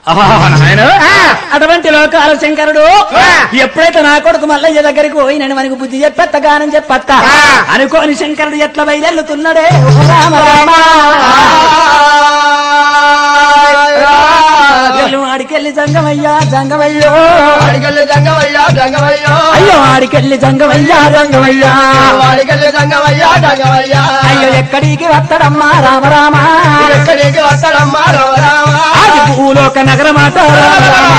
నాయన అటువంటి లోకాల శంకరుడు ఎప్పుడైతే నా కొడుకు మల్లయ్య దగ్గరికి పోయినని మనకు బుద్ధి చెప్పెత్త గానం చెప్పత్త అనుకోని శంకరుడు ఎట్లా బయలుతున్నాడే ఓ రామ రామ ఎల్లు ఆడికెళ్ళి జంగమయ్యా జంగమయ్యో వాడికెళ్ళి జంగమయ్యా జంగమయ్యో అయ్యో ఆడికెళ్ళి జంగమయ్యా జంగమయ్యా వాడికెళ్ళి జంగమయ్యా జంగమయ్యా అయ్యో ఎక్కడికి వస్తాడమ్మా రామ రామ ఎక్కడికి వస్తాడమ్మా రామ రామ అది భూలోక నగరమాట రామ రామ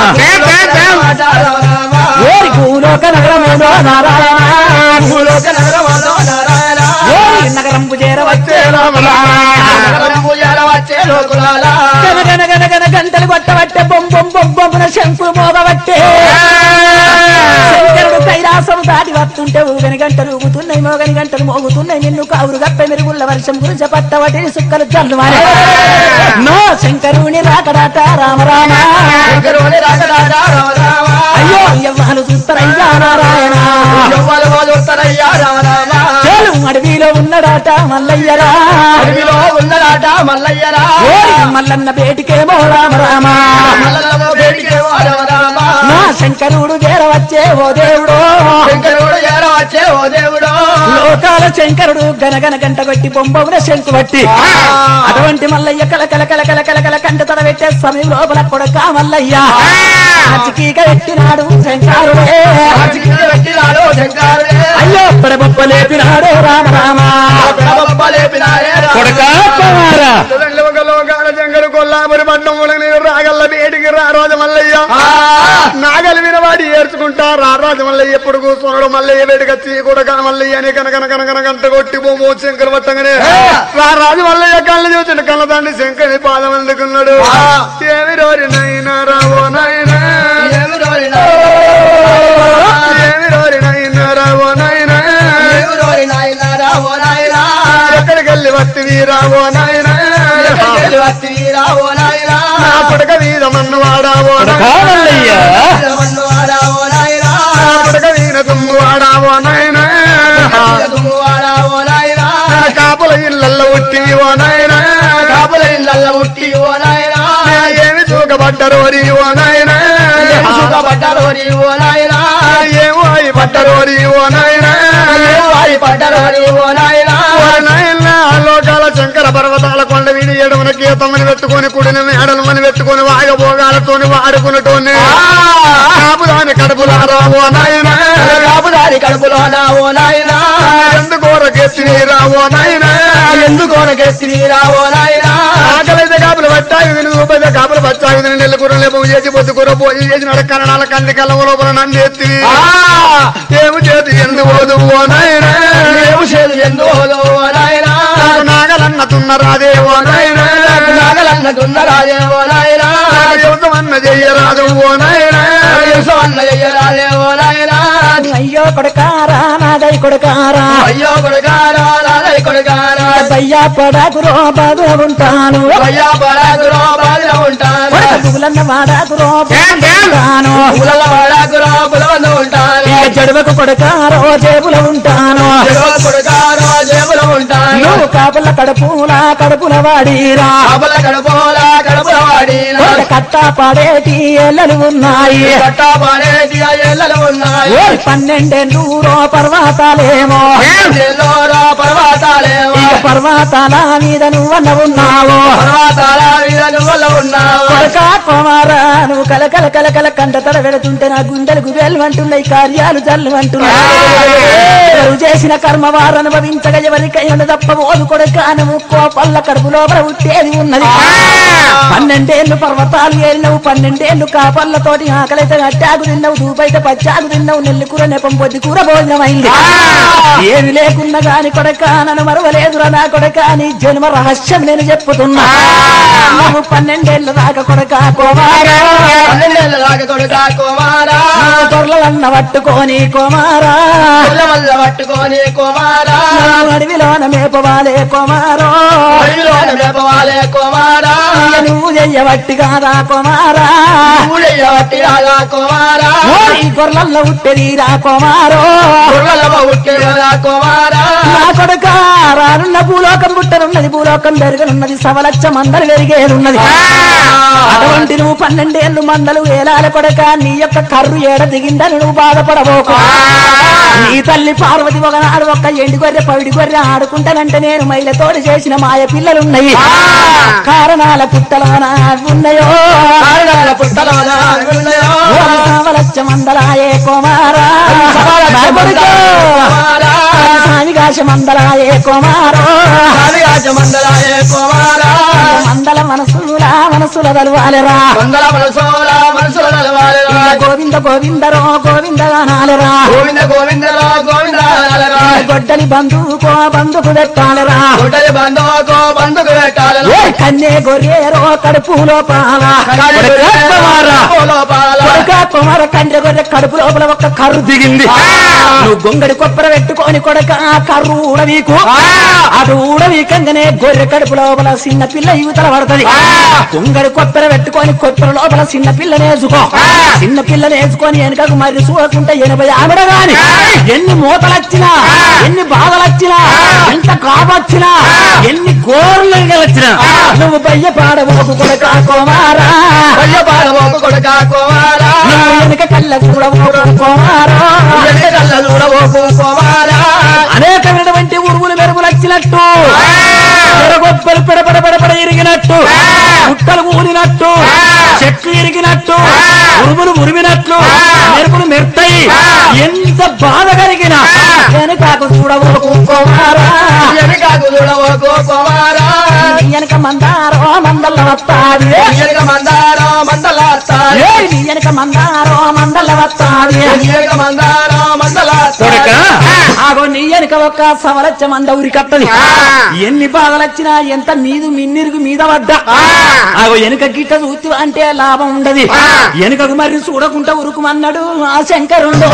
మాట రామ రామ ఓరి భూలోక నగరమేదో నారాయణ భూలోక నగరమాలో నారాయణ ఓరి నగరంపు చేరవచ్చే రామ రామ నగరము చేరవచ్చే లోకులాల గన గన గన గన గంటలు కొట్టబట్టే బొమ్ బొమ్ బొమ్ బొమ్మున శంకులు మోగబట్టే శంకరుడు కైలాసం దాటి వస్తుంటే ఊగని గంటలు ఊగుతున్నాయి మోగని గంటలు మోగుతున్నాయి నిన్ను కావురు గప్ప మెరుగుళ్ళ వర్షం గురించి పట్టవటి సుక్కలు చల్లు నో శంకరుని రాకడాట రామ రామ శంకరుని రాకడాట రామ రామ అయ్యో ఎవ్వరు చూస్తారయ్యా నారాయణ ఎవ్వరు వదులుతారయ్యా రామ రామ చేలు అడవిలో ఉన్నడాట మల్లయ్యరా అడవిలో ఉన్నదాట మల్లయ్యరా ఓరి మల్లన్న బేటికేమో రామ రామ మల్లమ్మ వేడికేమో రామ రామ నా శంకరుడు చేరవచ్చే ఓ దేవుడు శంకరుడు చేరవచ్చే ఓ దేవుడు లోకాల శంకరుడు గనగన గంట కొట్టి బొమ్మవున శంకు బట్టి అటువంటి మల్లయ్య కల కల కల కల కల కల కంట తడ పెట్టే సమయం లోపల కొడక మల్లయ్య అచికీక పెట్టినాడు శంకరుడే రాజకీయ పెట్టినాడు శంకరుడే అయ్యో పడబొప్ప లేపినాడు రామ రామ పెడబొబ్బ లేపినాడే రామ కొడకా కుమారా లోకాల జంగలు కొల్లాపురి పట్నం నీరు రాగల్ల బేటికి రా రాజు మల్లయ్య నాగలి వినవాడి ఏర్చుకుంటా రా రాజు మల్లయ్య ఎప్పుడు కూర్చున్నాడు మల్లయ్య వేడికచ్చి కూడా కన మల్లయ్య అని కన కన కన కన గంట కొట్టి బొమ్మ శంకర్ పట్టంగానే రా రాజు మల్లయ్య కళ్ళు చూసిన కళ్ళ తండ్రి శంకరి పాదం అందుకున్నాడు ఏమి రోరి నైనా రావో నాయనా ఏమి రోరినా ఏమి రోరి నైనా రావో నాయనా ఏమి రోరి నాయనా రావో నాయనా ఎక్కడికి వెళ్ళి వత్తివి రావో నాయనా ఎక్కడికి వస్తివి రావో నాయనా నా పుడక మీద మన్ను వాడావో కొడకా మల్లయ్య మన్ను వాడావో నాయనా నా పుడక మీద తుమ్ము వాడావో నాయనా దుమ్ము వాడావో నాయనా కాపుల ఇళ్ళల్లో ఉట్టివి ఓ నాయనా కాపుల ఇళ్ళల్లో ఉట్టి ఓ నాయనా ఏమి చూకబడ్డరోరి ఓ నాయనా ఏమి సుఖపడ్డారో నీ ఓ నాయనా ఏమో అయి పడ్డరోరి ఓ నాయనా ఏమి వారి పడ్డారో నీ ఓ నాయనా ఓ నాయనా లోకాల శంకర పర్వతాల కొండ వీడి ఎడమన గీతమని పెట్టుకొని కుడిన మేడలమని పెట్టుకొని వాగభోగాలతోని వాడుకున్నటోని కాపుదాని కడుపులారా ఓ నాయనా కాపుదారి కడుపులో నా ఓ నాయనా ఎందుకోరకెత్తి రావో నాయనా ఎందుకోనకెస్త్రీ రావో నాయనా ఆకలైతే కాపులు పట్టాయి విని రూపాయి కాపులు పట్టాయి విని నెల్లి కూర లేపు చేసి పొద్దు కూర పోయి చేసి నడకరణాల కంది కళ్ళ లోపల నన్ను ఎత్తి ఏమి చేతి ఎందు పోదు ఓ నాయనా ఏము చేదు ఎందు ఓ నాయనా నాకు నాగలన్నతున్న రాదే ఓ నాయనా నాగలన్నదున్న రాజే ఓ నాయనా నాకు యువతమన్న చెయ్యరాదు ఓ నాయనా యేసవన్న చెయ్యరాజే ఓ నాయనా అయ్యో కొడకారా నాదై కొడకారా అయ్యో కొడుకారా నాదై కొడుకారా బయ్యా పడాకురో బాగా ఉంటాను అయ్యా పరాకురో బాధిలో ఉంటాను పులన్న వాడాకురో ఉంటాను పులల పరాకురో పులవందు ఉంటాను ఇక జడువకు కొడకారో జేబులో ఉంటాను జగవ కొడుకారో జేబులో ఉంటాను నువ్వు కాపుల కడుపులా కడుపుల వాడిరా కాపుల కడుపులా కడుపుల వాడిన కొడక కట్ట పాడేటి ఎల్లలు ఉన్నాయి కట్టా పాడేటి ఆ ఎల్లలు ఉన్నాయి ఓరి పన్నెండేళ్ళూరో పర్వతాలేమో ఎల్లోరా పర్వతాలేవో ఇక పర్వతాల మీద నువ్వన్న ఉన్నావు పర్వతాల మీద నువ్వుల ఉన్నావు కొడక కుమారా నువ్వు కల కల కల కల కంట తడ పెడుతుంటే నా గుండెలు గుబేలు అంటున్నాయి కార్యాలు జల్లు అంటున్నాయి ఎవరు చేసిన కర్మ వారు అనుభవించగా ఎవరికైనా తప్ప ఓదు కొడక నువ్వు కోపల్ల కడుపు లోపల ఉట్టేది ఉన్నది పన్నెండేళ్లు పర్వతాలు ఏలినవు పన్నెండేళ్లు కాపళ్ళతోటి ఆకలైతే అట్టాకు తిన్నావు దూపైతే పచ్చాకు తిన్నావు నెల్లి కూర నెపం పొద్దు కూర భోజనమైంది ఏమి లేకున్నా గాని కొడక నన్ను మరవలేదురా నా కొడక నీ జన్మ రహస్యం నేను చెప్పుతున్నా నువ్వు పన్నెండేళ్లు దాకా కొడక కోమారా పన్నెండేళ్ళ దాకా కొడుక కుమారా గొర్రెలన్న పట్టుకొని కుమారా పిల్ల వల్ల పట్టుకొని కుమారా అడవిలోన మేపవాలే కుమారో అడవిలోన మేపవాలే కుమారా ఇక నువ్వు చెయ్యబట్టి కాదా కుమారా ఊళ్ళయ్య వట్టి రాగా కుమారా ఓరి గొర్రెల్లో ఉట్టెరీరా కుమారో గుర్రలమ్మ ఉట్టి రాగా కుమారా నా కొడుక రానున్న భూలోకం పుట్టనున్నది భూలోకం పెరగనున్నది సవలచ్చ మందలు పెరిగేనున్నది అటువంటి నువ్వు పన్నెండేళ్ళు మందలు వేలాల కొడక నీ యొక్క కర్రు ఏడ దిగిందని నువ్వు బాధపడబోకు నీ తల్లి పార్వతి ఒకనాడు ఒక్క ఎండి గొర్రె పవిడి గొర్రె ఆడుకుంటానంటే నేను మైలతోటి చేసిన మాయ పిల్లలున్నాయి కారణాల పుట్టలోన ఉన్నాయో కారణాల పుట్టలోన ఉన్నాయో. సవలచ్చ మందలాయే కుమారా నా కొడుకా. కుమారా సామిగాశ మందలాయే కుమారో కాళియాజ మందలాయే కుమారా మందల మనసుల మనసుల తలవాలరా మందల మనసోల మనసుల నలవాలెరా. గోవింద గోవిందరో గోవిందగానాలరా గోవింద గోవిందరా గోవింద నలరా. గొడ్డలి బంధుకో బంధుకు పెట్టాలరా గుడ్డలి బంధువుకో బంధుకు పెట్టాలెరా. ఏ కన్నే గొర్రెరో కడుపులో పాల కాళీ కుమారా. లోపాల. కొడుక కుమార కండ్రి గొర్రె కడుపు లోపల ఒక్క కర్రు దిగింది నువ్వు గొంగడి కొప్పర పెట్టుకొని కొడక ఆ కర్రు ఊడవీకు అటు ఊడవీకంగానే గొర్రె కడుపు లోపల చిన్న పిల్ల యువతల పడుతుంది గొంగడి కొప్పర పెట్టుకొని కొప్పర లోపల చిన్న పిల్ల నేసుకో చిన్న పిల్ల నేసుకొని వెనకకు మరి చూడకుంటే ఎనభై ఆవిడ గాని ఎన్ని మూతలొచ్చినా ఎన్ని బాధలొచ్చినా ఎంత కాపొచ్చినా ఎన్ని గోర్లు గెలొచ్చినా నువ్వు బయ్య పాడబోకు కొడక కుమారా కొయ్య పాలమోకు కొడుక కుమారా. నువ్వు వెనక కళ్ళ చూడబోకు కుమారా ఎన్ని కళ్ళ చూడబోకు కుమారా. అనేకమైనటువంటి ఉరుములు మెరుగులు వచ్చినట్టు ఎరగొప్పలు పెడపడ పెడపడ ఇరిగినట్టు గుట్టలు ఊరినట్టు చెట్లు ఇరిగినట్టు ఉరుములు ఉరిమినట్లు మెరుపులు మెరుతాయి ఎంత బాధ కలిగిన వెనకాకు చూడబోకు కుమారా ఎనకాకు చూడబోకు కుమారా. వెనక మందారో మందల వస్తాది ఎనక మందారం మందలాస్తాయి. ఏయ్, నీ వెనక మందారో మందల వస్తాది ఎనక మందారం మందలాస్తాయి. కొడక ఆగో నీ వెనక ఒక్క సవలచ్చ మంద ఉరికత్తది ఎన్ని బాధలొచ్చినా ఎంత మీదు మిన్నిరుగు మీద పడ్డా ఆగో వెనుక గిట్ట చూస్తూ అంటే లాభం ఉండదు వెనుకకు మరి చూడకుండా ఉరుకుమన్నాడు ఆ శంకరుండు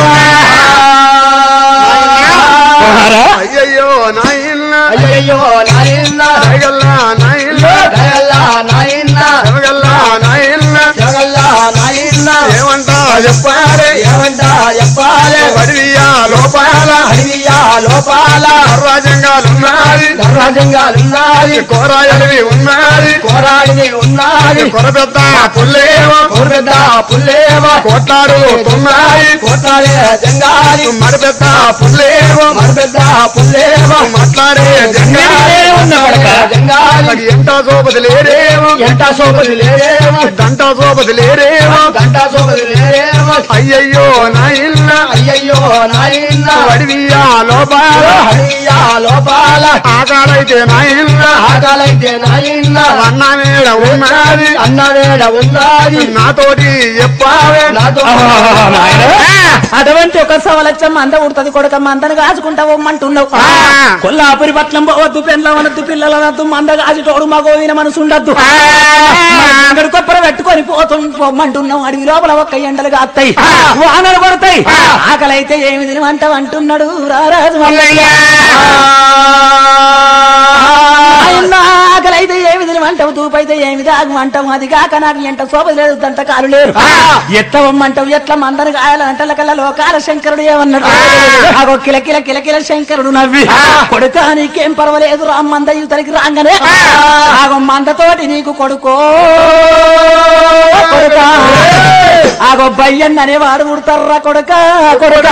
కుమారా అయ్యయ్యో నాయన్న అయ్యయ్యో నాయన్న జగల్లా నాయన్న దయల్లా నాయన్న జగల్లా నాయన్న జగల్లా నాయన్న ఏమంటా చెప్పారే ఏమంటా చెప్పాలే వడివియా లోపాల అడవియా లోపాల రాజ్యంగాలున్నది రాజ్యంగాలున్నది కోరాయలివి ఉన్నది కోరాడిని ఉన్నది కొరపెద్ద పుల్లేమో కోరుపెద్ద పుల్లేవ కోట్లాడుతున్నాయి కోటాడే జంగాలి మరిపెద్ద పుల్లేమో మరిపెద్ద పుల్లేవ మాట్లాడే జంగాలే ఉన్న కొడక జంగాలి ఎంట సోపతి లేరేమో ఎంత సోపది లేరేమో దంట సోపతి లేరేమో గంటా సోపది లేరేమో అయ్యయ్యో నాయన్న అయ్యయ్యో నాయన్న వడివియా లోపాల హరియా లోపాల ఆకాలైతే నాయన్న ఆకాలైతే నాయన్న అన్న మేడ ఉన్నది అన్నవేడ ఉన్నది నాతోటి చెప్పావే నాతో అటువంటి ఒక సవలచ్చ మంద ఉడుతుంది కొడుక మందను కాచుకుంటా పొమ్మంటున్నావు కొల్లాపురి పట్లం పోవద్దు పెండ్ల వనద్దు పిల్లల వద్దు మంద కాచుటోడు మగోవిన మనసు ఉండద్దు ఇక్కడ కొప్పర పెట్టుకొని పోతాం పొమ్మంటున్నావు అడవి లోపల ఒక్క ఎండలు కాస్తాయి వానలు పడతాయి ఆకలైతే ఏమి తినమంటావు అంటున్నాడు రారాజు మల్లయ్య ఆయన ఆకలైతే ఏమి తినమంటావు తూపైతే ఏమి తాగమంటావు అది కాక నాకు ఎంట శోభ లేదు దంట కాలు లేరు ఎత్తవమ్మంటావు ఎట్లా మందరు కాయాలంటే కల్లా లోకాల శంకరుడు ఏమన్నాడు ఆగో కిల కిల కిల కిల శంకరుడు నవ్వి కొడుకా నీకేం పర్వాలేదు రా మంద యువతలకి రాగానే ఆగో మందతోటి నీకు కొడుకో కొడుకా ఆగో బయ్యన్ అనేవాడు పుడతారా కొడుకా కొడుకా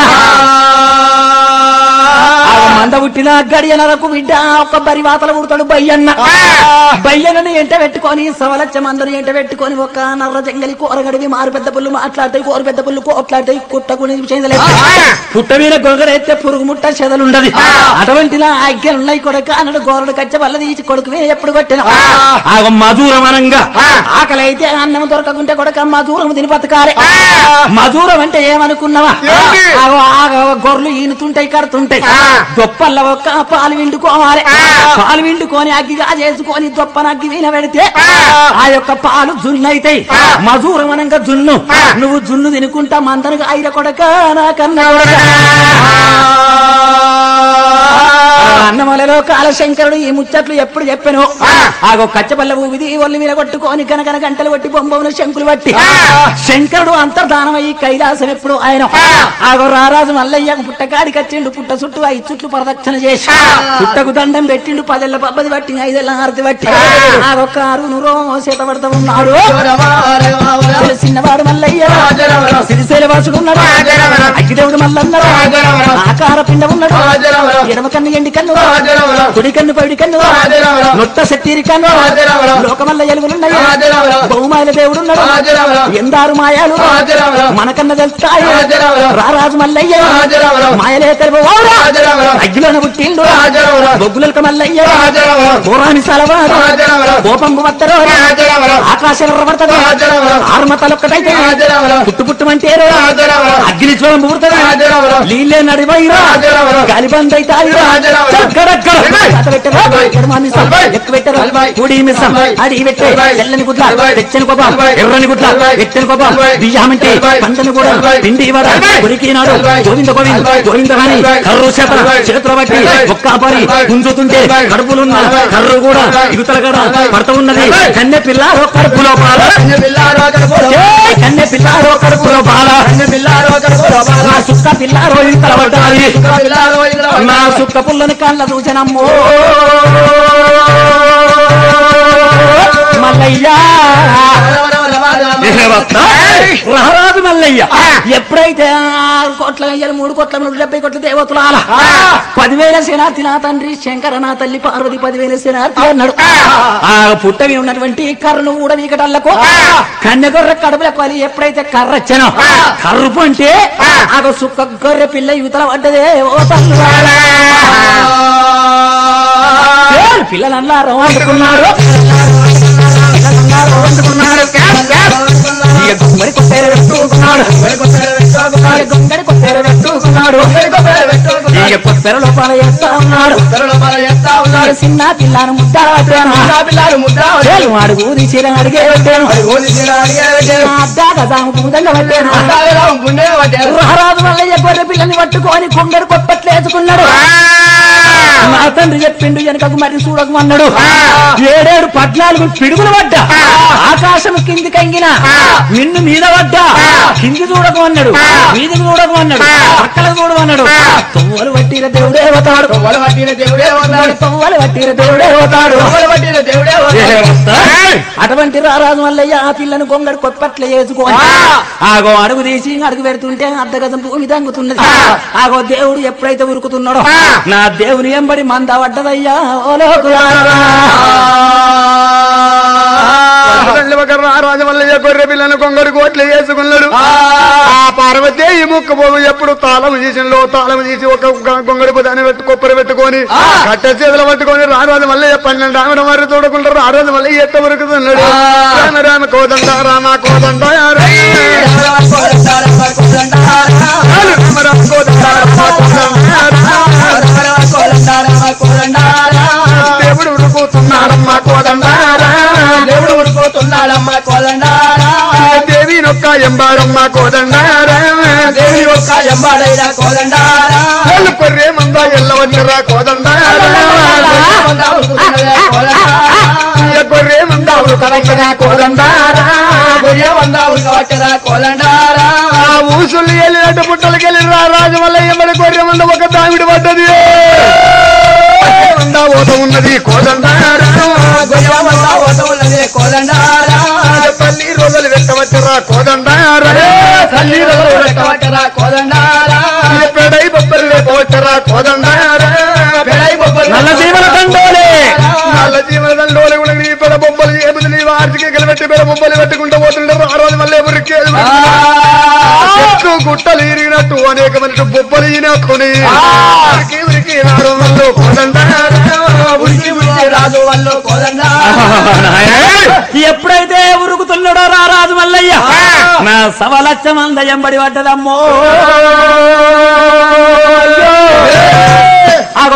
ఆ మంద పుట్టిన గడియనరకు బిడ్డ ఒక బరి వాతలు పుడతాడు బయ్యన్న బయ్యన్నని ఎంట పెట్టుకొని సవలచ్చ మందరు ఎంట పెట్టుకొని ఒక నర్ర జంగలి కూరగడివి మారు పెద్ద పుల్లు మాట్లాడతాయి కూర పెద్ద పుల్లు కోట్లాడతాయి కుట్టకుని చేయలేదు పుట్ట మీద గొంగడైతే పురుగు ముట్ట చెదలుండదు అటువంటి ఆజ్ఞలున్నాయి కొడుక అన్నడు గోరడు కచ్చ వల్ల తీసి కొడుకువే ఎప్పుడు కొట్టిన ఆ మధురం అనంగా ఆకలి అయితే అన్నం దొరకకుంటే కొడుక మధురం తిని బతకాలి మధురం అంటే ఏమనుకున్నావా ఏంటి? ఆగో ఆగో గొర్రెలు ఈనుతుంటాయి కడుతుంటాయి దొప్పల్ల ఒక్క పాలు విండుకోవాలి పాలు విండుకొని అగ్గిగా చేసుకొని దొప్పన అగ్గి వీణ పెడితే ఆ యొక్క పాలు జున్నైతాయి మధురం అనగా జున్ను నువ్వు జున్ను తినుకుంటా మందరుగా ఐర కొడక నా కన్న కొడక అన్నమలలో కాలశంకరుడు ఈ ముచ్చట్లు ఎప్పుడు చెప్పాను ఆగో కచ్చపల్ల ఊవిది ఒళ్ళు మీద కొట్టుకొని కనకన గంటలు కొట్టి బొమ్మను శంకులు పట్టి శంకరుడు అంతర్ధానమయ్యి కైలాసం ఎప్పుడు ఆయన ఆగో రారాజు మల్లయ్య పుట్టకాడికి వచ్చిండు పుట్ట చుట్టూ ఐదు చుట్లు ప్రదక్షిణ చేసి పుట్టకు దండం పెట్టిండు పదెళ్ళ పబ్బది పట్టి ఐదేళ్ళ హారతి పట్టి ఆగో కారు నురో చేత పడతా ఉన్నాడు చిన్నవాడు మల్లయ్య సిరిసేల వాసుడు ఉన్నాడు అగ్గిదేవుడు మల్లన్నాడు ఆకార పిండం ఉన్నాడు ఎడమ కన్ను ఎండి కన్ను కుడి కన్ను పడి కన్ను నొట్ట శక్తిరి కన్ను లోకమల్ల ఎలుగులున్నాయి బహుమాల దేవుడు ఉన్నాడు ఎందారు మాయాలు మనకన్న తెలుస్తాయి రారాజు మల్లయ్య మాయలే తెలుపు అగ్గిలోన పుట్టిండు బొగ్గులక మల్లయ్య పూరాని సలవాడు కోపంబు వత్తరు ఆకాశం పడతాడు ఆర్మతలొక్కటైతే పుట్టు పుట్టుమంటేరు అగ్ని జ్వరం పూర్తదా నీళ్ళే నడివైరా గాలిబంద్ అవుతాయిరా కుడి మిసం అడి పెట్టే తెల్లని గుడ్ల తెచ్చని కోపం ఎర్రని గుడ్ల ఎచ్చని కోపం బియ్యమంటే పంటని కూడా పిండి వడ కొరికినాడు గోవింద గోవింద గోవింద అని కర్రు చేత చేతుల బట్టి ఒక్కాపరి గుంజుతుంటే కడుపులున్న కర్రు కూడా ఇగుతల కూడా పడుతూ ఉన్నది కన్నె పిల్లారో కడుపులో పాల ఏయ్, కన్నె పిల్లారో కడుపులో పాల నా సుక్క పిల్లారో ఇంతల పడ్డాలి నా సుక్క పుల్లని కళ్ళ చూచనమ్మో మల్లయ్యా రహరాజు మల్లయ్య ఎప్పుడైతే ఆరు కోట్ల అయ్యారు మూడు కోట్ల నూట డెబ్బై కోట్ల దేవతలు ఆల పదివేల శనార్థి నా తండ్రి శంకర నా తల్లి పార్వతి పదివేల శనార్థి అన్నాడు ఆ పుట్టవి ఉన్నటువంటి కర్రను కూడా వీకటల్లకు కన్నెగొర్రె కడుపుల కొలి ఎప్పుడైతే కర్ర వచ్చానో కర్రుపు అంటే ఆ సుక్క గొర్రె పిల్ల యువతల పడ్డదే ఓ తల్లి పిల్లలన్నారు వండుకున్నారు పిల్లలన్నారు వండుకున్నారు ఇక గుమ్మడి కొట్టేరు పెట్టుకున్నాడు ఇక గుమ్మడి కొట్టేరు పెట్టుకున్నాడు ఇక కొత్తెర లోపల చేస్తా ఉన్నాడు ఉన్నాడు చిన్న పిల్లను ముద్దాను అడుగు తీసిన అడిగే పెట్టాను అద్దా కదా ముదంగా పెట్టాను మహారాజు వల్ల గొర్రె పిల్లని పట్టుకొని కొంగడు కొప్పట్లేసుకున్నాడు నా తండ్రి చెప్పిండు వెనకకు మరి చూడకు అన్నాడు ఏడేడు పద్నాలుగు పిడుగులు పడ్డా ఆకాశం కింది కంగిన నిన్ను మీద పడ్డా కింది చూడకు అన్నాడు మీదికి చూడకు అన్నాడు పక్కల చూడకు అన్నాడు తొవ్వలు పట్టిన దేవుడే పోతాడు తొవ్వలు పట్టిన దేవుడే పోతాడు అటువంటి రారాజు మల్లయ్య ఆ పిల్లను గొంగడు కొప్పట్ల వేసుకోని ఆగో అడుగు తీసి అడుగు పెడుతుంటే అర్ధగతం భూమి తంగుతున్నది ఆగో దేవుడు ఎప్పుడైతే ఉరుకుతున్నాడో నా దేవుని ఎంబడి మంద పడ్డదయ్యా ఓ లోకులారా. రాజమల్లయ్య గొర్రె పిల్లను కొంగడు కోట్లు వేసుకున్నాడు ఆ పార్వతి ఈ ముక్క పోగు ఎప్పుడు తాళం చేసినలో తాళం చేసి ఒక గొంగడి దాన్ని పెట్టు కొప్పరి పెట్టుకొని కట్ట చేతులు పట్టుకొని రారాజు మల్లయ్య పన్నెండు ఆమె మరి చూడకుండా రారాజు మల్లయ్య ఎట్ట ఉరుకుతున్నాడు రామ రామ కోదండ రామ కోదండ రామ రామ కోదండ రామ కోదండ దేవుడు ఉరుకుతున్నాడమ్మ కోదండ దేవుడు ఉడిపోతున్నాడమ్మ కోదండారా దేవి నొక్క ఎంబాడమ్మ కోదండ దేవి ఒక్క ఎంబాడైన కోదండారా కొర్రే మంద ఎల్లవన్నరా కోదండ కొర్రే మంద ఉడకవచ్చరా కోదండ కోదండారా ఆ ఊసులు వెళ్ళినట్టు పుట్టలకి వెళ్ళి రా రాజు వల్ల ఎమ్మడి కొర్రె మంద ఒక దామిడి పడ్డది మంద ఓత ఉన్నది కోదండ కోదండారా తల్లి రోజులు పెట్టవచ్చరా కోదండ తల్లి రోజు కోదండారా పెడై బొబ్బలు లేపవచ్చరా కోదండ పెడై బొబ్బలు నల్ల జీవన తండోలే నల్ల జీవనంలోనే కూడా నీ పెడ బొమ్మలు ఏమిది నీ వార్చికి కలిపెట్టి పెడ బొమ్మలు పెట్టుకుంటూ పోతుంటారు ఆ రోజు మళ్ళీ ఎవరికి చెట్టు గుట్టలు ఇరిగినట్టు అనేక మంది బొబ్బలు ఈనట్టుని ఉరికి ఉరికి నాడు వల్ల ఉడికి ఉడికి రాజు వాళ్ళు కోదండారా ఎప్పుడైతే ఉరుకుతున్నాడో రారాజు మల్లయ్య నా సవలచ్చ మంద ఎంబడి పడ్డదమ్మో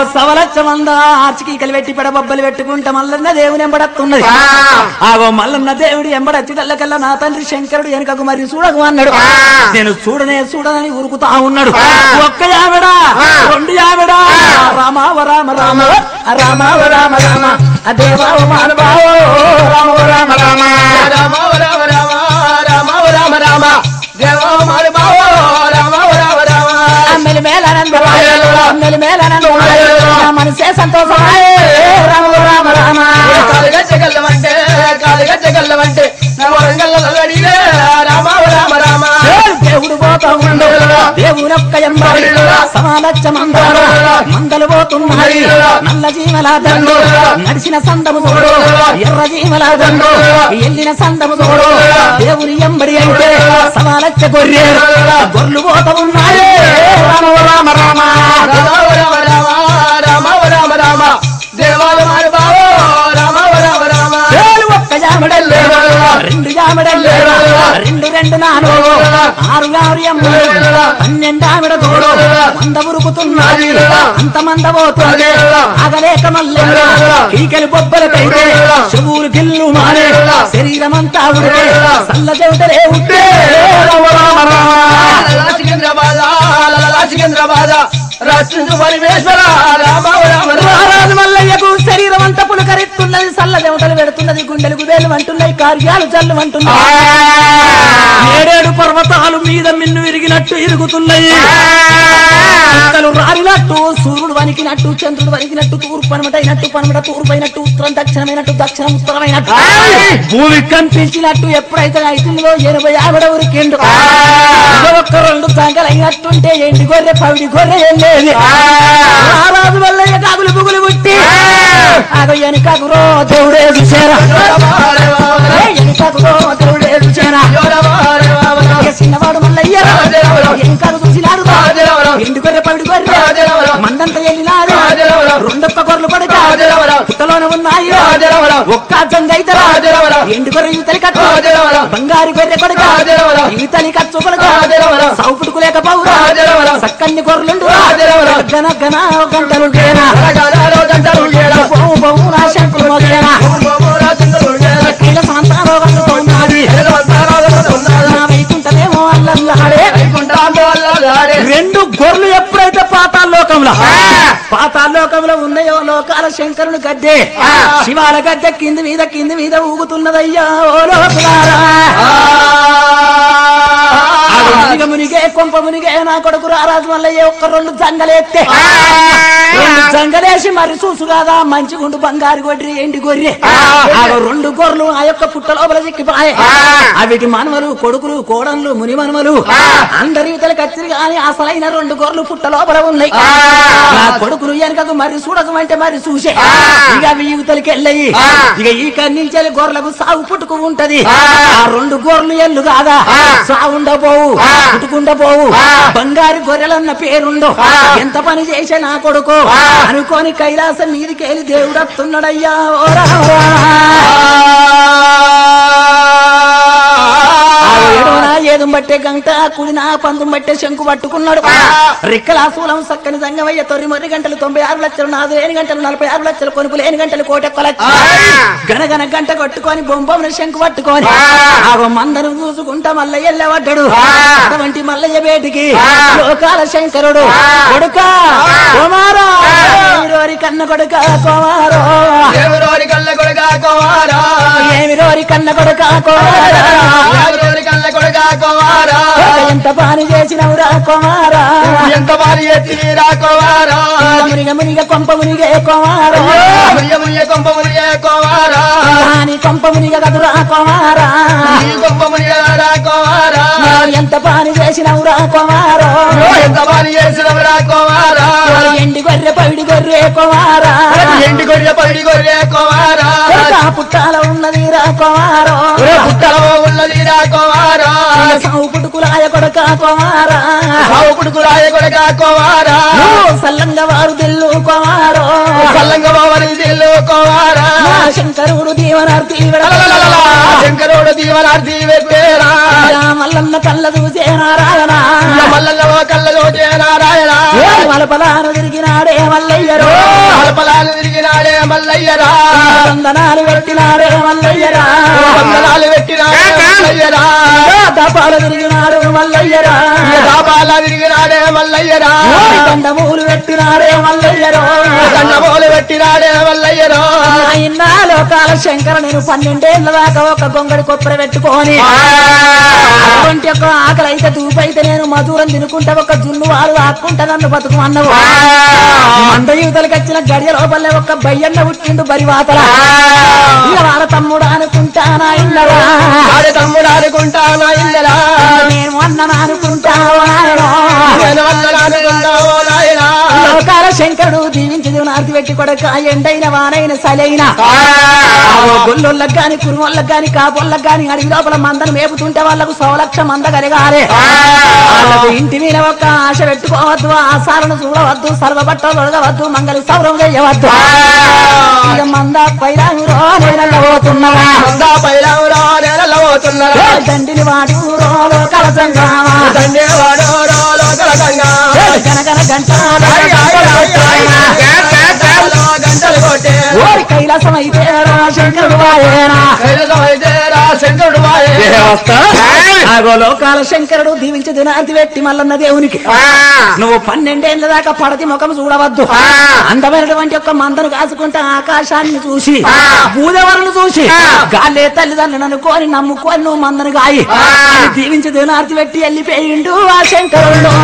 సవలచ్చ మంద ఆర్చికీకలు పెట్టి పెడబొబ్బలు పెట్టుకుంటా మల్లన్న దేవుని ఎంబడత్తున్నది ఆగో మల్లన్న దేవుడు ఎంబడచ్చి కల్లా నా తండ్రి శంకరుడు వెనుకకు మరి చూడకు అన్నాడు నేను చూడనే చూడనని ఉరుకుతా ఉన్నాడు ఒక్క యావిడా రెండు యావిడా రామావ రామ రామ రామావ రామ రామ అదేవావ మానవావో రామవ రామ రామ రామ రామ రామ రామ రామ రామ దేవ మారి బావ రామ రామ రామ అమ్మెలి మేలానంద అమ్మెలి మేలానంద నా మనసే సంతోషమాయే రామ రామ రామ కాలుగా చెగల్లమంటే కాలుగా చెగల్లమంటే నా వరంగల్ అడిగే రామ రామ రామ దేవుడు పోతా ఉండు దేవుని ఒక్క ఎంబడి సమాలచ్చ మందార మందలు పోతున్నాయి నల్ల జీవల దండు నడిచిన సందము చూడు ఎర్ర జీవల దండు ఎల్లిన సందము చూడు దేవుని ఎంబడి అంటే సమాలచ్చ గొర్రె గొర్రెలు పోతా ఉన్నాయి రామ రామ రామ రామ రామ రామ రామ రామ రామ దేవాల మారి బావ రామ రామ రామ ఏడు ఒక్క జామడల్లే రెండు జామడల్లే రెండు రెండు నాలుగు ఆరు ఆరు ఎమ్మెల్యే పన్నెండు ఆవిడ తోడు వంద ఉరుకుతున్నది అంత మంద పోతుంది ఆగలేక మల్లె ఈకలి బొబ్బలకైతే చెవులు గిల్లు మారే శరీరం అంతా ఉడితే సల్ల చెవిటలే ఉంటే రామ రామ రామ సికింద్రాబాద్ సికింద్రాబాద్ రాష్ట్ర పరిమేశ్వర రామ రామ రామ మహారాజు మల్లయ్యకు శరీరం అంతా పులకరిస్తున్నది సల్ల దేవతలు పెడుతున్నది గుండెలకు వేలు అంటున్నాయి కార్యాలు చల్లు అంటున్నాయి ఏడేడు పర్వతాలు మీద మిన్ను విరిగినట్టు ఇరుగుతున్నాయి అసలు రాలినట్టు సూర్యుడు వణికినట్టు చంద్రుడు వణికినట్టు తూర్పు పనమటైనట్టు పనమట తూర్పు అయినట్టు ఉత్తరం దక్షిణమైనట్టు దక్షిణం ఉత్తరమైనట్టు భూమి కనిపించినట్టు ఎప్పుడైతే అవుతుందో ఎనభై ఆవిడ ఉరికిండు ఒక్క రెండు సంకలు అయినట్టుంటే ఎండి గొర్రె పవిడి గొర్రె వెళ్ళేది రారాజు వల్ల కాకులు పుగులు పుట్టి అదో వెనకకు రో దేవుడే చూసారా వెనకకు రో దేవుడే చూసారా ఇక చిన్నవాడు మల్లయ్య వెనకకు చూసినాడు ఎండు గొర్రె పవిడి గొర్రె మందంతా వెళ్ళినాడు రెండొక్క గొర్రెలు పడక పుట్టలోనే ఉన్నాయి ఒక్క జంగైతరా ఎండు గొర్రె యువతలి కట్టు బంగారు గొర్రె కొడక యువతలి కచ్చు కొడక సౌపుడుకు లేక పౌరా సక్కన్ని గొర్రెలుండు గన గన గంటలు గేనా బొమ్ము బొమ్ము నా శంకులు మోగేనా కైల సంతానో వండుతున్నది నా వైకుంఠమేమో అల్లల్లాడే రెండు గొర్రెలు ఎప్పుడైతే పాతాళలోకంలో పాతాళలోకంలో ఉన్నాయో లోకాల శంకరుని గద్దె శివాల గద్దె కింది మీద కింది మీద ఊగుతున్నదయ్యా ఓ లోకులారా ఆడు మునిగ మునిగే కొంప మునిగే నా కొడుకు రారాజు మల్లయ్య ఒక్క రెండు జంగలేస్తే రెండు జంగలేసి మరి చూసు కాదా మంచి గుండు బంగారు గొడ్రి ఎండి గొర్రె ఆడు రెండు గొర్రెలు ఆ యొక్క పుట్ట లోపల చిక్కిపాయే అవిటి మనవలు కొడుకులు కోడన్లు ముని మనవలు అందరి ఇతలు కచ్చిరి కానీ అసలైన రెండు గొర్రెలు పుట్ట లోపల ఉన్నాయి నా కొడుకులు వెనకకు మరి చూడకమంటే మరి చూసే ఇక అవి యువతలకి వెళ్ళయి ఇక ఈ కన్నించే గొర్రెలకు సాగు పుట్టుకు ఉంటది ఆ రెండు గొర్రెలు ఎల్లు కాదా సాగుండపోవు పుట్టుకుండపోవు బంగారు గొర్రెలన్న పేరుండు ఎంత పని చేసే నా కొడుకు అనుకోని కైలాసం మీదికెళ్ళి దేవుడు వస్తున్నాడయ్యా ఓ రామా. ఆ ఏడున ఏదు బట్టే గంట కుడిన పందుం బట్టే శంకు పట్టుకున్నాడు రిక్కల శూలం సక్కని సంగమయ్య తొరి మొర్రి గంటలు తొంభై ఆరు లక్షలు నాలుగు లేని గంటలు నలభై ఆరు లక్షలు కొనుపు లేని గంటలు కోటెక్క గనగన గంట కొట్టుకొని బొంబమున శంకు పట్టుకొని ఆగో మందను చూసుకుంటా మల్ల ఎల్లవడ్డాడు అటువంటి మల్లయ్య బేటికి లోకాల శంకరుడు కొడుక కుమారా ఏమిరోరి కన్న కొడుక కుమారో ఎవరోరి కళ్ళ కొడుక కుమారా ఏమిరోరి కన్న కొడుక కుమారా ఎవరోరి కళ్ళ కొడుక కుమారా ఎంత పని చేసినవురా కుమారా ఎంత భారీ ఎత్తిరా కుమారా మునిగ మునిగ కొంప మునిగే కుమారా ముయ్య ముయ్య కొంప ముయ్య కుమారా రాని కొంప మునిగ కదురా కుమారా ఈ కొంప ముయ్యరా కుమారా ఎంత పని చేసినవురా కుమారా ఎంత భారీ చేసినవరా కుమారా ఎండి గొర్రె పవిడి గొర్రె కుమారా ఎండి గొర్రె పడి గొర్రె కుమారా కొడుకా పుట్టాల ఉన్నది రా కుమారా పుట్టలో ఉన్నది రా కుమారా సావు పుట్టుకులాయ కొడక కుమారా సావు కుడుకురాయ కొడుక కుమారా నువ్వు సల్లంగా వారు దిల్లు కుమారో కల్లంగ బావరి దిల్లు కుమారా నా శంకరుడు దీవనార్థి శంకరుడు దీవనార్థి పెట్టేరా మల్లన్న కళ్ళ చూసే నారాయణ మల్లంగ కళ్ళలో నారాయణ ఓరి మలపలాను తిరిగినాడే మల్లయ్యరో అల్పలాలు తిరిగినాడే మల్లయ్యరా వందనాలు పెట్టినాడే మల్లయ్యరా వందనాలు పెట్టినాడే మల్లయ్యరా దపాలు తిరిగినాడు మల్లయ్యరా దాబాల తిరిగినాడే మల్లయ్యరా ఓరి దండమూలు పెట్టినాడే మల్లయ్యరో దండమోలు పెట్టినాడే మల్లయ్యరా ఇన్నా లోకాల శంకర నేను పన్నెండేళ్ల దాకా ఒక గొంగడి కొప్పర పెట్టుకొని అటువంటి ఒక ఆకలి అయితే దూపైతే నేను మధురం తినుకుంటా ఒక జున్ను వారు ఆక్కుంటా నన్ను బతుకు అన్నవు మంద యువతలకు వచ్చిన గడియ లోపలే ఒక బయ్యన్న పుట్టిండు బరి వాతల ఇక వాళ్ళ తమ్ముడు అనుకుంటానా ఇన్నరా ఆడే తమ్ముడు ఆడుకుంటానా ఇల్లరా నేను అన్నను అనుకుంటావా నాయనా? నేను వందలు అనుకుంటావో నాయనా లోకాల శంకరుడు దీవించి నార్తి పెట్టి కొడక ఎండైన వానైన సలైన గొల్లొళ్ళకి గాని కురుమొళ్ళకి గాని కాపోళ్ళకి గాని అడవి లోపల మందను మేపుతుంటే వాళ్ళకు సౌలక్ష మంద కలిగారే వాళ్ళకు ఇంటి మీద ఒక ఆశ పెట్టుకోవద్దు ఆశాలను చూడవద్దు సర్వ బట్టలు తొడగవద్దు మంగళ సౌరం చేయవద్దు ఇక మంద పైరాంగురో నేనల్ల పోతున్నవా మందా పైలవరా నెలలో పోతున్నారా దండిని వాడు రోలో కలసంగావా దండేవాడో లోకల గంగా గనగన గంట గంటలు కొట్టే ఓరి కైలాసం అయితే రా శంకరుడు వాయేనా కైలసమైతే రా శంకరుడు వాయే ఆగో లోకాల శంకరుడు దీవించి దినాంతి పెట్టి మల్లన్న దేవునికి నువ్వు పన్నెండేళ్ల దాకా పడతి ముఖం చూడవద్దు అందమైనటువంటి ఒక మందను కాసుకుంటా ఆకాశాన్ని చూసి భూదేవరను చూసి గాలే తల్లిదండ్రులను అనుకోని నమ్ముకొని నువ్వు మందను గాయి అని దీవించి దినార్తి పెట్టి వెళ్ళిపోయిండు ఆ శంకరుడు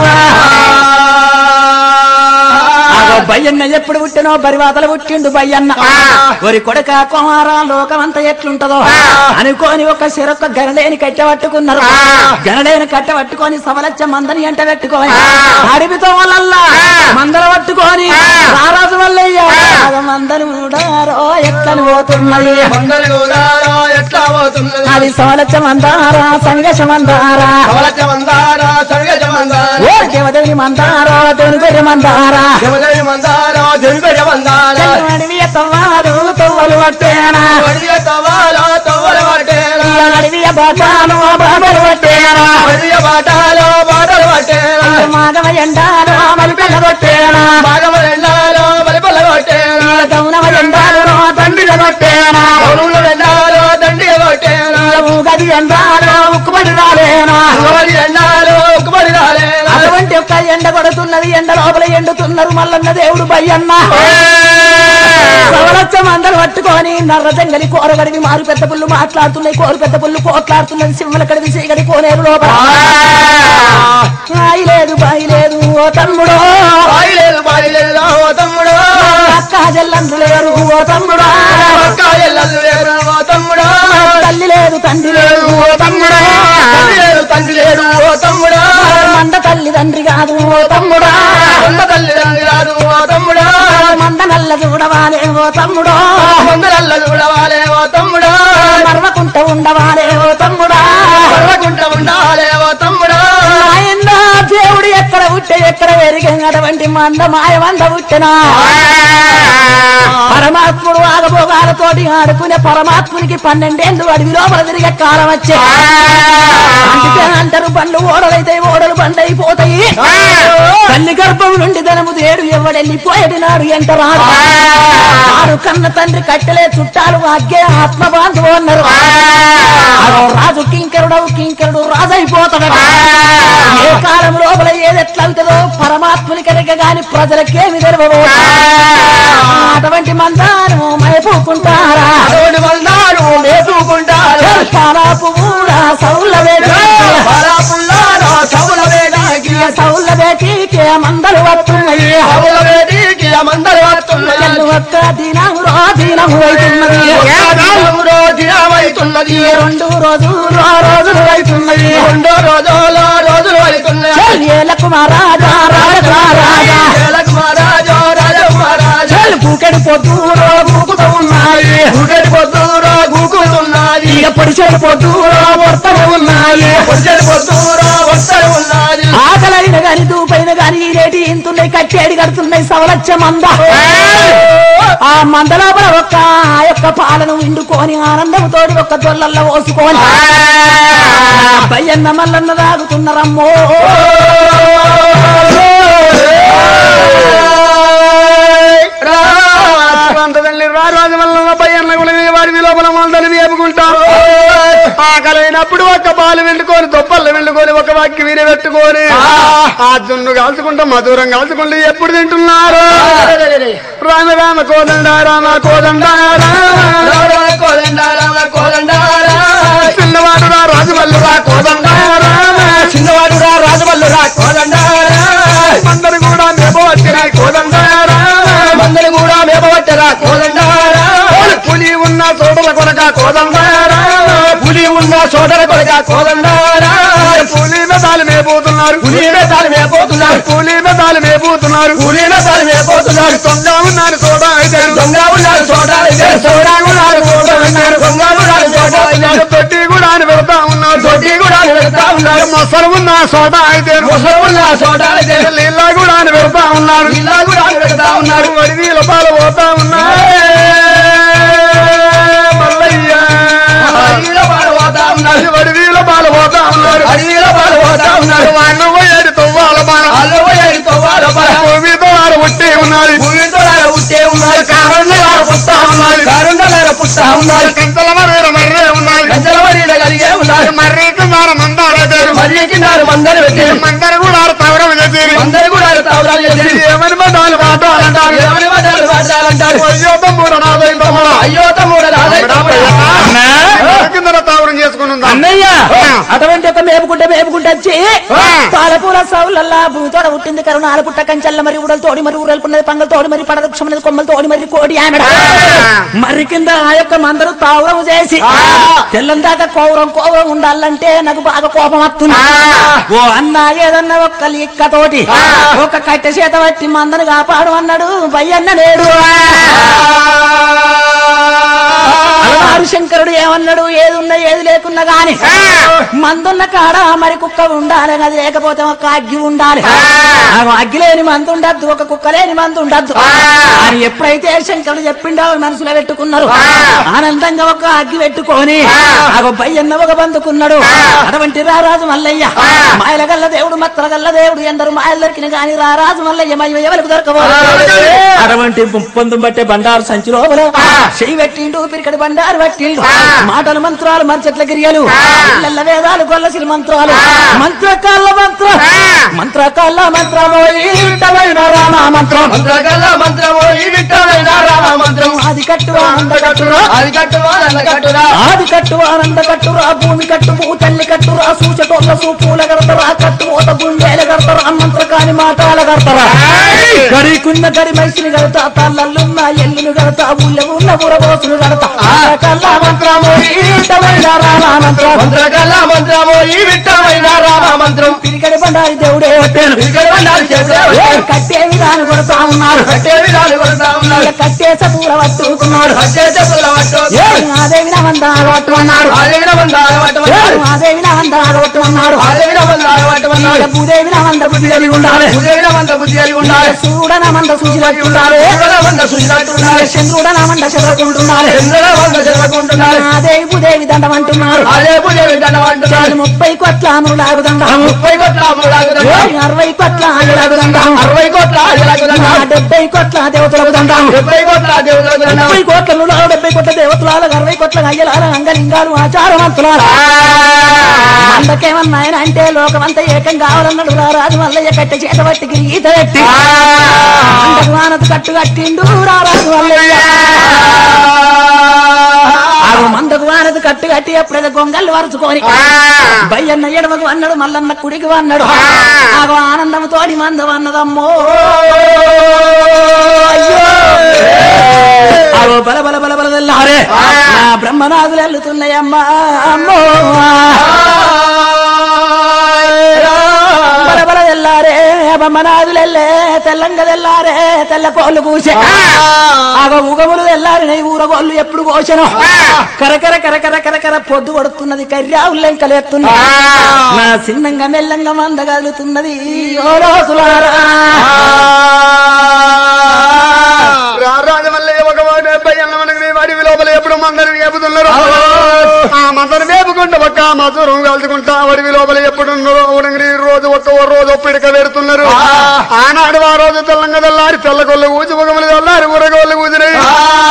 ఆగో బయ్యన్న ఎప్పుడు పుట్టినో బరివాతలు పుట్టిండు బయ్యన్న ఒరి కొడక కుమార లోకమంతా ఎట్లుంటదో అనుకోని ఒక సిరొక్క గనలేని కట్టె పట్టుకున్నారు గనలేని కట్టె పట్టుకొని సవలచ్చ మందని ఎంట పెట్టుకొని అడవితో వల్ల మందల పట్టుకొని రారాజు వల్లయ్య మందని మూడారో ఎట్లని పోతున్నది మందలు కూడా ఎట్లా పోతున్నది అది సవలచ్చ మందారా సంగశ మందారా కవలచ మందారా సర్గజ మందారా ఓ దేవదేవి మందారా దేవుని మందారా జమదరి మందారా జరుగజ మందారా అడవి తవ్వారు తవ్వలు పట్టేనా వడియ తవాలా తవ్వల పట్టేరా అడవి బాటాను బాబలు పట్టేనా వడియ బాటాలో బాటలు పట్టేరా మాగవ ఎండాలు మలిపిల్ల కొట్టేనా భాగమ రెండాలో బలిపల్ల కొట్టేరా గౌనవ ఎండాలు తండ్రిల కొట్టేనా పౌరుల రెండాలో దండిగ కొట్టేరా గది ఎండాలు ఉక్కుబడి రాలేనా మగవడి రెండాలో ఉక్కుబడి రాలేనా అటువంటి ఒక ఎండ కొడుతున్నది ఎండ లోపల ఎండుతున్నారు మల్లన్న దేవుడు బయ్యన్న సవలచ్చం అందరు పట్టుకొని నర్ర జంగలి కోరగడివి మారు పెద్ద పుల్లు మాట్లాడుతున్నాయి కోరు పెద్ద పుల్లు కోట్లాడుతున్నది సింహల కడివి సీగడి కోనేరు లోపల రాయి లేదు బాయి లేదు ఓ తమ్ముడో బాయి లేదు బాయి లేదు ఓ తమ్ముడు అక్క జల్లందు లేరు ఓ తమ్ముడా అక్క ఎల్లలు లేరు ఓ తమ్ముడు తల్లి లేదు తండ్రి లేదు ఓ తమ్ముడా తల్లి లేదు తండ్రి లేడు ఓ తమ్ముడు మంద తల్లి తండ్రి కాదు ఓ తమ్ముడా ఉన్న తల్లి తండ్రి రాదు ఓ తమ్ముడు మంద నల్ల చూడవాలే ఓ తమ్ముడో మందరల్ల చూడవాలే ఓ తమ్ముడు మర్వకుంట ఉండవాలే ఓ తమ్ముడా పర్వకుంట ఉండాలే ఓ తమ్ముడు ఆయన దేవుడు ఎక్కడ పుట్టే ఎక్కడ పెరిగినటువంటి మంద మాయ మంద పుట్టినా పరమాత్ముడు ఆగభోగాలతోటి ఆడుకునే పరమాత్మునికి పన్నెండేళ్ళు అడవి లోపల తిరిగే కాలం వచ్చే అందుకే అంటారు బండ్లు ఓడలైతే ఓడలు బండ్లు అయిపోతాయి తల్లి గర్భం నుండి ధనము దేడు ఎవడెళ్ళిపోయేది నాడు ఎంత రాడు ఆరు కన్న తండ్రి కట్టెలే చుట్టాలు అగ్గే ఆత్మ బాంధవు అన్నారు అదో రాజు కింకరుడవు కింకరుడు రాజు అయిపోతాడు ఏ కాలం లోపల ఏది ఎట్లా అవుతుందో పరమాత్ముని కనుక గాని ప్రజలకేమి తెలవవు అటువంటి మందాను మైపుకుంటారా అదోడు మందారు మేపుకుంటారు పాలాపు కూడా సౌల పరాపుల్లారా సవుల వేదాకి సౌల బేటీకి మందలు వస్తున్నాయి సవుల వేదికి మందరు వస్తున్నది ఎల్లు ఒక్క దినము రో దినము అవుతున్నది దినమురో దినమైతున్నది రెండు రోజులు రో రోజులు అవుతున్నది రెండో రోజులో రోజులు అవుతున్నాయి ఏలకు మహారాజా రాజా ఏలకు మహారాజు రాజకుమారాజు చెల్లు పూకెడు పొద్దు రో పూకుతూ ఉన్నాయి గుగడి పొద్దురో గూకుతున్నది ఎప్పటి చెడు పొద్దు రో వర్తలు ఉన్నాయి పొచ్చడి పొద్దురో వస్తలు ఉన్నది ఆకలైన గాని దూపైన గాని ఈ రేటి ఇంతున్నాయి కట్టేడి కడుతున్నాయి సవలచ్చ మంద ఆ మంద లోపల ఒక్క ఆ యొక్క పాలను విండుకొని ఆనందంతోటి ఒక్క దొల్లల్లో పోసుకొని బయ్యన్న మల్లన్న తాగుతున్నారమ్మో మంత తల్లి రారాజు వల్ల పయ్యన్న కూడా వాడి లోపల మందని వేపుకుంటారు ఆకలైనప్పుడు ఒక్క పాలు వెండుకొని దొప్పలు వెండుకొని ఒక వాక్కి వీరే పెట్టుకొని ఆ జున్ను కాల్చుకుంటా మధురం కాల్చుకుంటూ ఎప్పుడు తింటున్నారు రామ రామ కోదండ రామ కోదండ రామ చిన్నవాడు రా రాజు వల్లు రా కోదండ రామ చిన్నవాడు రా రాజవల్లు రా అందరు కూడా మేపో వచ్చిన కోదండ రామ మందరి కూడా మేపబట్టరా కోదండారా పులి ఉన్న చోటల కొనక కోదండ రామ పులి ఉన్న సోదర కొడక కోదండారా పులి మెదాలు మేపోతున్నారు పులి మేతాలు మేపోతున్నారు పులి మెదాలు మేపోతున్నారు పులి మేతాలు మేపోతున్నారు దొంగ ఉన్నారు చోట అయితే దొంగ ఉన్నారు సోదరు సోడా ఉన్నారు సోడా ఉన్నారు దొంగ ఉన్నారు సోడా ఉన్నారు తొట్టి కూడా అని పెడతా ఉన్నారు దొడ్డి కూడా వెళ్తా ఉన్నారు మొసలు ఉన్న చోట అయితే ముసలు ఉన్న సోదాలు నీళ్ళ కూడా అని పెడతా ఉన్నారు ఇలా కూడా వెళ్తా ఉన్నారు వడి నీళ్ళ పాలు పోతా ఉన్నారు మల్లయ్య అడవిలో పాలు పోతా ఉన్నారు వడి నీళ్ళ పాలు పోతా ఉన్నారు అడవిలో పాలు పోతా ఉన్నారు వాడిన పోయేది తవ్వాల బాణ అల్లు పోయాడు తవ్వాల పర భూమితో వారు పుట్టి ఉన్నారు భూమితో ఉట్టే ఉన్నారు కారణాలు పుట్టా ఉన్నారు కారుండలార పుట్టా ఉన్నారు కంతల మర్ర మర్రే ఉన్నారు గంజల మరీడ కలిగే ఉన్నారు మర్రికి వారు మందారు మర్రికి నారు మందరు పెట్టారు మందరు కూడా తవరం చేసి అందరు కూడా తావరాలు చేసి ఏమని మందాలు మాట్లాడాలంటారు ఎవరి మాటలు మాట్లాడాలంటారు అయ్యో తమ్ముడు నాదై తమ్ముడు అయ్యో తమ్ముడు రాధయ్య కింద తావరం చేసుకుని ఉందా అన్నయ్య అటువంటి ఒక మేపుకుంటే మేపుకుంటే వచ్చి పాలపూల సౌలల్లా భూతోడ పుట్టింది కరుణాల పుట్ట కంచెల్ల మరి ఉడలు తోడి మరి ఊరలుకున్నది పంగల తోడి మరి పడదక్షమన్నది కొమ్మలు తోడి మరి కోడి ఆమెడ మరి కింద ఆ యొక్క మందరు తావురం చేసి తెల్లం దాకా కోవరం కోవరం ఉండాలంటే నాకు బాగా కోపం వస్తుంది ఓ అన్న ఏదన్నా ఒక్క లిక్కతోటి ఒక కట్టె చేత పట్టి మందను కాపాడు అన్నాడు బయ్యన్న నేడు అలవారు శంకరుడు ఏమన్నాడు ఏది ఉన్నా ఏది లేకున్నా గాని మందున్న కాడ మరి కుక్క ఉండాలి అది లేకపోతే ఒక అగ్గి ఉండాలి ఆ అగ్గి లేని మందు ఉండద్దు ఒక కుక్క లేని మందు ఉండద్దు అని ఎప్పుడైతే శంకరుడు చెప్పిండో మనసులో పెట్టుకున్నారు ఆనందంగా ఒక అగ్గి పెట్టుకొని ఆ బయ్యన్న ఒక బందుకున్నాడు అటువంటి రారాజు మల్లయ్య మాయల గల్ల దేవుడు మత్తల గల్ల దేవుడు ఎందరు మాయలు దొరికిన గాని రారాజు మల్లయ్య మయ్య ఎవరికి దొరకబోదు అటువంటి పొందు బట్టే బండారు సంచి లోపల చెయ్యి పెట్టిండు పిరికడి బండారు పట్టిండు మాటలు మంత్రాలు మంచట్ల గిరియలు ఇళ్ళ వేదాలు గొల్లసిరి మంత్రాలు మంత్రకాళ్ళ మంత్రం మంత్రకాళ్ళ మంత్రము ఈటమైన రామ మంత్రం మంత్రగల్ల మంత్రము ఈ విట్టమైన రామ మంత్రం ఆది కట్టు ఆనంద కట్టురా అది కట్టువా నల్ల కట్టురా ఆది కట్టు ఆనంద కట్టురా భూమి కట్టు భూ తల్లి కట్టురా సూచటోళ్ళ సూపుల కడతారా కట్టు ఓత గుండెల కడతారా మంత్ర కాని మాటాల కడతారా గడికున్న గడి మనిషిని కడతా తల్లల్లున్న ఎల్లును కడతా ఊళ్ళో ఉన్న బురబోసులు కడతా కళ్ళ మంత్రము ఈటమైన రామ మంత్రం మంత్రగల్ల మంత్రము ఈ విట్టమైన రామ మంత్రం పిరికడి బండారి దేవుడే వచ్చాను ఇక్కడ ఉండాలి చేసే కట్టే విధానం కొడతా ఉన్నారు కట్టే విధాలు కొడతా ఉన్నారు కట్టే సపూల పట్టుకున్నాడు కట్టే చెప్పుల పట్టు అదేవి వందాలు పట్టుకున్నాడు ఆదేవిన మందాల పట్టమన్నారు అదేవి వందాలు పట్టుకున్నాడు ఆదేవిన మందాల పట్టమన్నారు భూదేవి వంద బుద్ధి కలిగి ఉండాలి ఉదయన మంద బుద్ధి కలిగి ఉండాలి సూడన మంద సూచినట్టు ఉండాలి ఉదయన మంద సుజినట్టున్నారు చంద్రుడన మంద చదువుకుంటున్నారు చంద్ర మంద చదువుకుంటున్నారు అదేవి భూదేవి దండం అంటున్నారు అదే పూజలు దండం అంటున్నారు ముప్పై కోట్ల అమరులాగు దండం ముప్పై కోట్ల అమ్ములాగుదండం అరవై కోట్ల ఆయులాగు దండం అరవై కోట్ల ఆయులాగుదండం డెబ్బై కోట్ల దేవతలకు దండం డెబ్బై కోట్ల దేవులాగుదండం ముప్పై కోట్ల డెబ్బై కోట్ల దేవతలాల అరవై కోట్ల అయ్యలాల అంగలింగాలు ఆచారవంతులాల అందుకేమన్నాయన అంటే లోకమంతా ఏకం కావాలన్నాడు రా రాజు మల్లయ్య కట్టె చేత పట్టి గీత పెట్టి అంతకు వానకు కట్టు కట్టిండు రా రాజు మల్లయ్య ఆగు మందకు వానకు కట్టు కట్టి ఎప్పుడైతే గొంగళ్ళు వరుచుకొని బయ్యన్న ఎడమకు అన్నాడు మల్లన్న కుడికి అన్నాడు ఆగు ఆనందం తోడి మందం అన్నదమ్మో అయ్యో ఆగో బల బల బల బల తెల్లారే నా బ్రహ్మనాథులు వెళ్తున్నాయమ్మా అమ్మో బల బల తెల్లారే బ్రహ్మనాథులు వెళ్ళే తెల్లంగ తెల్లారే తెల్ల కోళ్ళు కూసే ఆగో ఉగములు తెల్లారి ఊరగోళ్ళు ఎప్పుడు కోసను కరకర కరకర కరకర పొద్దు కొడుతున్నది కర్యావుల్లెంకలేస్తున్నది నా చిన్నంగా మెల్లంగా మందగలుగుతున్నది ఓ రోజులారా రాజమల్లయ్య ఒక వాడు అబ్బాయి అన్నమనగా వాడి లోపల ఎప్పుడు మందరు వేపుతున్నారు ఆ మందరు వేపుకుంటూ ఒక్క మధురం కలుసుకుంటా వడివి లోపల ఎప్పుడు ఉన్నారు ఉడంగిరి రోజు ఒక్క ఓ రోజు పిడక పెడుతున్నారు ఆనాడు ఆ రోజు తెల్లంగా తెల్లారి తెల్లగొల్లు ఊచి పొగములు తెల్లారి ఊరగోళ్ళు ఊదినాయి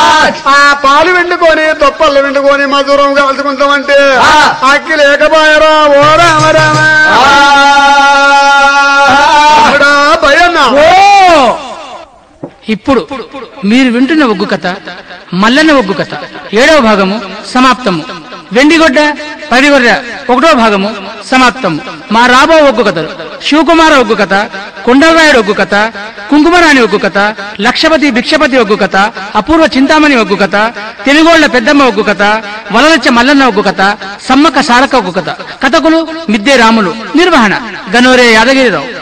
కట్టుకొని తొప్పలు విండుకొని మధురం కాల్చుకుంటామంటే అక్కి లేకపోయారా ఓ రామ రామ అప్పుడా భయన్నా ఓ ఇప్పుడు మీరు వింటున్న ఒగ్గు కథ మల్లన్న ఒగ్గు కథ ఏడవ భాగము సమాప్తము వెండిగొడ్డ పడిగొర్ర ఒకటో భాగము సమాప్తము మా రాబో ఒగ్గు కథలు శివకుమార ఒగ్గు కథ కొండలరాయుడు ఒగ్గు కథ కుంకుమరాణి ఒగ్గు కథ లక్షపతి భిక్షపతి ఒగ్గు కథ అపూర్వ చింతామణి ఒగ్గు కథ తెలుగోళ్ల పెద్దమ్మ ఒగ్గు కథ వలలచ్చ మల్లన్న ఒగ్గు కథ సమ్మక్క సారక్క ఒగ్గు కథ కథకులు మిద్దే రాములు నిర్వహణ గనోరే యాదగిరిరావు